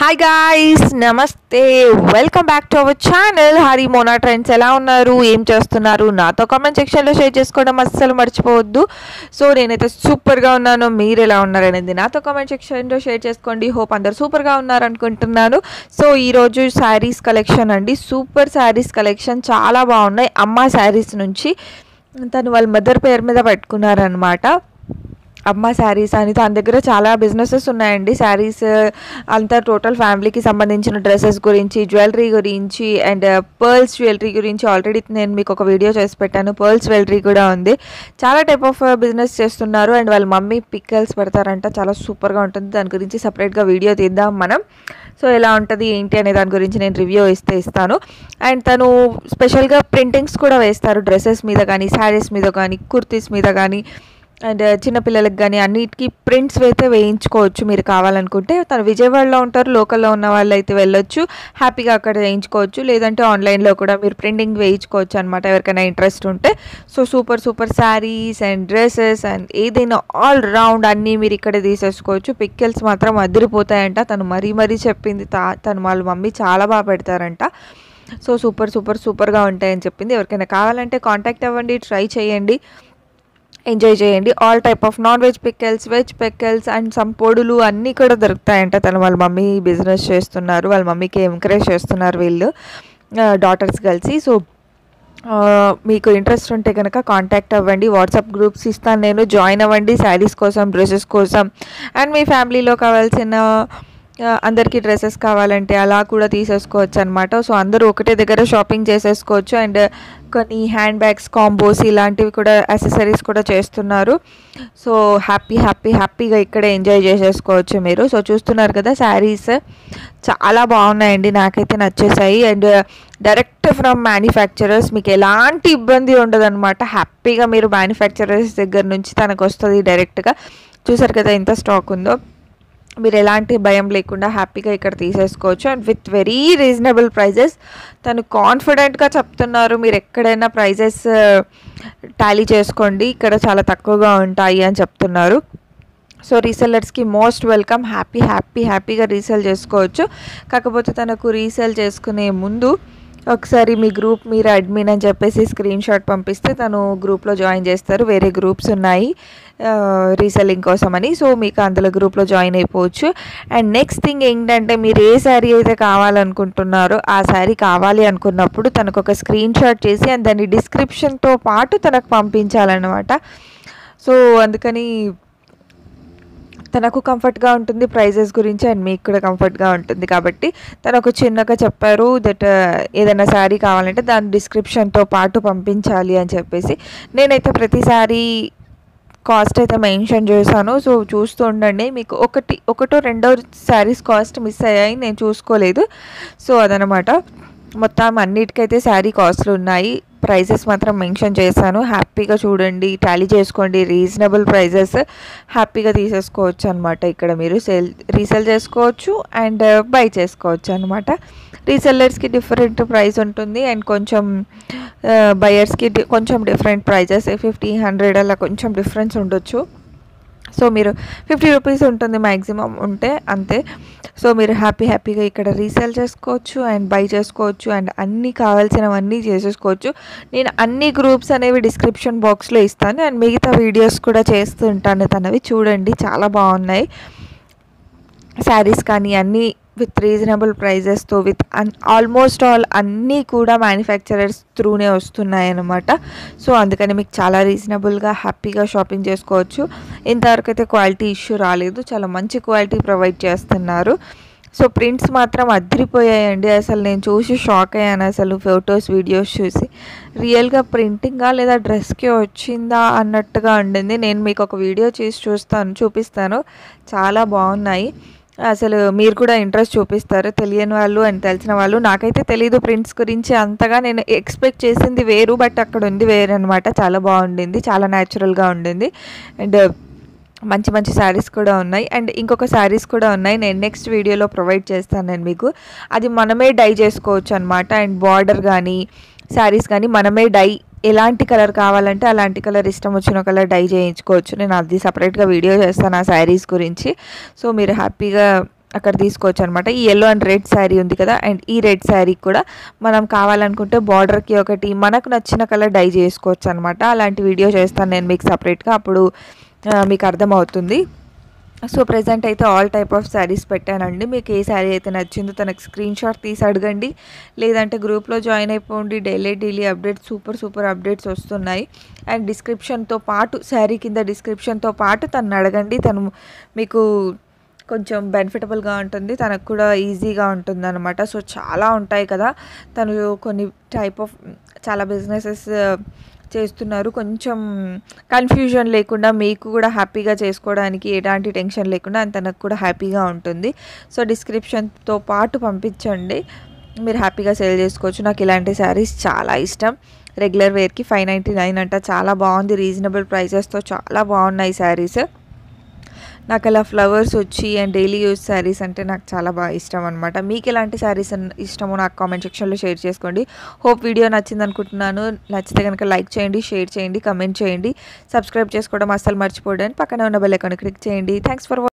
hi guys namaste welcome back to our channel Hari Mona trends ఎలా ఉన్నారు ఏం చేస్తున్నారు నాతో కామెంట్ సెక్షన్లో షేర్ చేసుకోవడం అస్సలు మర్చిపోవద్దు సో నేనైతే సూపర్గా ఉన్నాను మీరు ఎలా ఉన్నారు అనేది నాతో కామెంట్ సెక్షన్లో షేర్ చేసుకోండి హోప్ అందరు సూపర్గా ఉన్నారు అనుకుంటున్నాను సో ఈరోజు శారీస్ కలెక్షన్ అండి సూపర్ శారీస్ కలెక్షన్ చాలా బాగున్నాయి అమ్మ శారీస్ నుంచి తను వాళ్ళ మదర్ పేరు మీద పెట్టుకున్నారనమాట అమ్మ శారీస్ అని తన దగ్గర చాలా బిజినెసెస్ ఉన్నాయండి శారీస్ అంతా టోటల్ ఫ్యామిలీకి సంబంధించిన డ్రెస్సెస్ గురించి జ్యువెలరీ గురించి అండ్ పర్ల్స్ జ్యువెలరీ గురించి ఆల్రెడీ నేను మీకు ఒక వీడియో చేసి పెట్టాను పర్ల్స్ జ్యువెలరీ కూడా ఉంది చాలా టైప్ ఆఫ్ బిజినెస్ చేస్తున్నారు అండ్ వాళ్ళ మమ్మీ పిక్కల్స్ పెడతారంట చాలా సూపర్గా ఉంటుంది దాని గురించి సపరేట్గా వీడియో తీద్దాం మనం సో ఎలా ఉంటుంది ఏంటి అనే దాని గురించి నేను రివ్యూ ఇస్తే ఇస్తాను అండ్ తను స్పెషల్గా ప్రింటింగ్స్ కూడా వేస్తారు డ్రెస్సెస్ మీద కానీ శారీస్ మీద కానీ కుర్తీస్ మీద కానీ అండ్ చిన్నపిల్లలకి కానీ అన్నిటికీ ప్రింట్స్ అయితే వేయించుకోవచ్చు మీరు కావాలనుకుంటే తను విజయవాడలో ఉంటారు లోకల్లో ఉన్న వాళ్ళు అయితే వెళ్ళొచ్చు హ్యాపీగా అక్కడ వేయించుకోవచ్చు లేదంటే ఆన్లైన్లో కూడా మీరు ప్రింటింగ్ వేయించుకోవచ్చు అనమాట ఎవరికైనా ఇంట్రెస్ట్ ఉంటే so super super saris and dresses and ఏదైనా ఆల్ రౌండ్ అన్నీ మీరు ఇక్కడ తీసేసుకోవచ్చు పిక్కెల్స్ మాత్రం అదిరిపోతాయంట తను మరీ మరీ చెప్పింది తా తను వాళ్ళ మమ్మీ చాలా బాగా పెడతారంట సో సూపర్ సూపర్ సూపర్గా ఉంటాయని చెప్పింది ఎవరికైనా కావాలంటే కాంటాక్ట్ అవ్వండి ట్రై చేయండి ఎంజాయ్ చేయండి all type of non veg pickles veg pickles and some పొడులు అన్నీ కూడా దొరుకుతాయంట తను వాళ్ళ మమ్మీ బిజినెస్ చేస్తున్నారు వాళ్ళ మమ్మీకి ఎంకరేజ్ చేస్తున్నారు వీళ్ళు డాటర్స్ కలిసి సో మీకు ఇంట్రెస్ట్ ఉంటే కనుక కాంటాక్ట్ అవ్వండి వాట్సాప్ గ్రూప్స్ ఇస్తాను నేను జాయిన్ అవ్వండి శారీస్ కోసం డ్రెస్సెస్ కోసం అండ్ మీ ఫ్యామిలీలో కావాల్సిన అందరికీ డ్రెస్సెస్ కావాలంటే అలా కూడా తీసేసుకోవచ్చు అనమాట సో అందరూ ఒకటే దగ్గర షాపింగ్ చేసేసుకోవచ్చు అండ్ కొన్ని హ్యాండ్ బ్యాగ్స్ కాంబోస్ ఇలాంటివి కూడా అసెసరీస్ కూడా చేస్తున్నారు సో హ్యాపీ హ్యాపీ హ్యాపీగా ఇక్కడే ఎంజాయ్ చేసేసుకోవచ్చు మీరు సో చూస్తున్నారు కదా శారీస్ చాలా బాగున్నాయండి నాకైతే నచ్చేసాయి అండ్ డైరెక్ట్ ఫ్రమ్ మ్యానుఫ్యాక్చరర్స్ మీకు ఎలాంటి ఇబ్బంది ఉండదు అనమాట హ్యాపీగా మీరు మ్యానుఫ్యాక్చరర్స్ దగ్గర నుంచి తనకు వస్తుంది డైరెక్ట్గా చూసారు కదా ఎంత స్టాక్ ఉందో మీరు ఎలాంటి భయం లేకుండా హ్యాపీగా ఇక్కడ తీసేసుకోవచ్చు and with very reasonable prices తను కాన్ఫిడెంట్గా చెప్తున్నారు మీరు ఎక్కడైనా ప్రైజెస్ టాలీ చేసుకోండి ఇక్కడ చాలా తక్కువగా ఉంటాయి అని చెప్తున్నారు సో రీసెల్లర్స్కి మోస్ట్ వెల్కమ్ హ్యాపీ హ్యాపీ హ్యాపీగా రీసేల్ చేసుకోవచ్చు కాకపోతే తనకు రీసేల్ చేసుకునే ముందు ఒకసారి మీ గ్రూప్ మీరు అడ్మిన్ అని చెప్పేసి స్క్రీన్ షాట్ పంపిస్తే తను గ్రూప్లో జాయిన్ చేస్తారు వేరే గ్రూప్స్ ఉన్నాయి రీసెల్లింగ్ కోసం అని సో మీకు అందులో గ్రూప్లో జాయిన్ అయిపోవచ్చు అండ్ నెక్స్ట్ థింగ్ ఏంటంటే మీరు ఏ శారీ అయితే కావాలనుకుంటున్నారో ఆ శారీ కావాలి అనుకున్నప్పుడు తనకు ఒక స్క్రీన్ షాట్ చేసి అండ్ దాని డిస్క్రిప్షన్తో పాటు తనకు పంపించాలన్నమాట సో అందుకని తనకు కంఫర్ట్గా ఉంటుంది ప్రైజెస్ గురించి అండ్ మీకు కూడా కంఫర్ట్గా ఉంటుంది కాబట్టి తను ఒక చిన్నగా చెప్పారు దట్ ఏదైనా శారీ కావాలంటే దాని డిస్క్రిప్షన్తో పాటు పంపించాలి అని చెప్పేసి నేనైతే ప్రతి శారీ కాస్ట్ అయితే మెన్షన్ చేశాను సో చూస్తూ ఉండండి మీకు ఒకటి ఒకటో రెండో శారీస్ కాస్ట్ మిస్ అయ్యాయి నేను చూసుకోలేదు సో అదనమాట మొత్తం అన్నిటికైతే శారీ కాస్ట్లు ఉన్నాయి ప్రైజెస్ మాత్రం మెన్షన్ చేశాను హ్యాపీగా చూడండి టాలీ చేసుకోండి రీజనబుల్ ప్రైజెస్ హ్యాపీగా తీసేసుకోవచ్చు అనమాట ఇక్కడ మీరు సేల్ రీసేల్ చేసుకోవచ్చు అండ్ బై చేసుకోవచ్చు అనమాట రీసెల్లర్స్కి డిఫరెంట్ ప్రైస్ ఉంటుంది అండ్ కొంచెం బయర్స్కి కొంచెం డిఫరెంట్ ప్రైజెస్ ఫిఫ్టీ హండ్రెడ్ అలా కొంచెం డిఫరెన్స్ ఉండొచ్చు సో మీరు ఫిఫ్టీ రూపీస్ ఉంటుంది మ్యాక్సిమం ఉంటే అంతే సో మీరు హ్యాపీ హ్యాపీగా ఇక్కడ రీసేల్ చేసుకోవచ్చు అండ్ బై చేసుకోవచ్చు అండ్ అన్నీ కావాల్సినవన్నీ చేసేసుకోవచ్చు నేను అన్ని గ్రూప్స్ అనేవి డిస్క్రిప్షన్ బాక్స్లో ఇస్తాను అండ్ మిగతా వీడియోస్ కూడా చేస్తూ ఉంటాను తనవి చూడండి చాలా బాగున్నాయి శారీస్ కానీ అన్నీ విత్ రీజనబుల్ ప్రైజెస్తో విత్ అన్ ఆల్మోస్ట్ ఆల్ అన్నీ కూడా మ్యానుఫ్యాక్చరర్స్ త్రూనే వస్తున్నాయి అనమాట సో అందుకని మీకు చాలా రీజనబుల్గా హ్యాపీగా షాపింగ్ చేసుకోవచ్చు ఇంతవరకు అయితే క్వాలిటీ ఇష్యూ రాలేదు చాలా మంచి క్వాలిటీ ప్రొవైడ్ చేస్తున్నారు సో ప్రింట్స్ మాత్రం అదిరిపోయాయండి అసలు నేను చూసి షాక్ అయ్యాను అసలు ఫొటోస్ వీడియోస్ చూసి రియల్గా ప్రింటింగా లేదా డ్రెస్కి వచ్చిందా అన్నట్టుగా ఉండింది నేను మీకు ఒక వీడియో చేసి చూస్తాను చూపిస్తాను చాలా బాగున్నాయి అసలు మీరు కూడా ఇంట్రెస్ట్ చూపిస్తారు తెలియని వాళ్ళు అని తెలిసిన వాళ్ళు నాకైతే తెలీదు ప్రింట్స్ గురించి అంతగా నేను ఎక్స్పెక్ట్ చేసింది వేరు బట్ అక్కడ ఉంది వేరు అనమాట చాలా బాగుండింది చాలా న్యాచురల్గా ఉండింది అండ్ మంచి మంచి శారీస్ కూడా ఉన్నాయి అండ్ ఇంకొక శారీస్ కూడా ఉన్నాయి నేను నెక్స్ట్ వీడియోలో ప్రొవైడ్ చేస్తాను నేను మీకు అది మనమే డై చేసుకోవచ్చు అనమాట అండ్ బార్డర్ కానీ శారీస్ కానీ మనమే డై ఎలాంటి కలర్ కావాలంటే అలాంటి కలర్ ఇష్టం వచ్చిన కలర్ డై చేయించుకోవచ్చు నేను అది సపరేట్గా వీడియో చేస్తాను ఆ శారీస్ గురించి సో మీరు హ్యాపీగా అక్కడ తీసుకోవచ్చు అనమాట ఈ ఎల్లో అండ్ రెడ్ శారీ ఉంది కదా అండ్ ఈ రెడ్ శారీ కూడా మనం కావాలనుకుంటే బార్డర్కి ఒకటి మనకు నచ్చిన కలర్ డై చేసుకోవచ్చు అనమాట అలాంటి వీడియో చేస్తాను నేను మీకు సపరేట్గా అప్పుడు ఆ, మీకు అర్థమవుతుంది సో ప్రజెంట్ అయితే ఆల్ టైప్ ఆఫ్ శారీస్ పెట్టానండి మీకు ఏ శారీ అయితే నచ్చిందో తనకు స్క్రీన్ షాట్ తీసి అడగండి లేదంటే గ్రూప్లో జాయిన్ అయిపోండి daily daily updates super super updates వస్తున్నాయి అండ్ డిస్క్రిప్షన్తో పాటు శారీ కింద డిస్క్రిప్షన్తో పాటు తను అడగండి తను మీకు కొంచెం బెనిఫిటబుల్గా ఉంటుంది తనకు కూడా ఈజీగా ఉంటుంది అనమాట సో చాలా ఉంటాయి కదా తను కొన్ని టైప్ ఆఫ్ చాలా బిజినెసెస్ చేస్తున్నారు కొంచెం కన్ఫ్యూజన్ లేకుండా మీకు కూడా హ్యాపీగా చేసుకోవడానికి ఎలాంటి టెన్షన్ లేకుండా and తనకు కూడా హ్యాపీగా ఉంటుంది సో డిస్క్రిప్షన్తో పాటు పంపించండి మీరు హ్యాపీగా సేల్ చేసుకోవచ్చు నాకు ఇలాంటి శారీస్ చాలా ఇష్టం రెగ్యులర్ వేర్కి ఫైవ్ నైంటీ నైన్ అంట చాలా బాగుంది రీజనబుల్ ప్రైసెస్తో చాలా బాగున్నాయి శారీస్ నాకు అలా ఫ్లవర్స్ వచ్చి అండ్ డైలీ యూజ్ శారీస్ అంటే నాకు చాలా బాగా ఇష్టం అనమాట మీకు ఎలాంటి శారీస్ ఇష్టమో నాకు కామెంట్ సెక్షన్లో షేర్ చేసుకోండి హోప్ వీడియో నచ్చింది అనుకుంటున్నాను నచ్చితే కనుక లైక్ చేయండి షేర్ చేయండి కమెంట్ చేయండి సబ్స్క్రైబ్ చేసుకోవడం అస్సలు మర్చిపోవడానికి పక్కనే ఉన్న బెల్ ఐకాన్ క్లిక్ చేయండి థ్యాంక్స్ ఫర్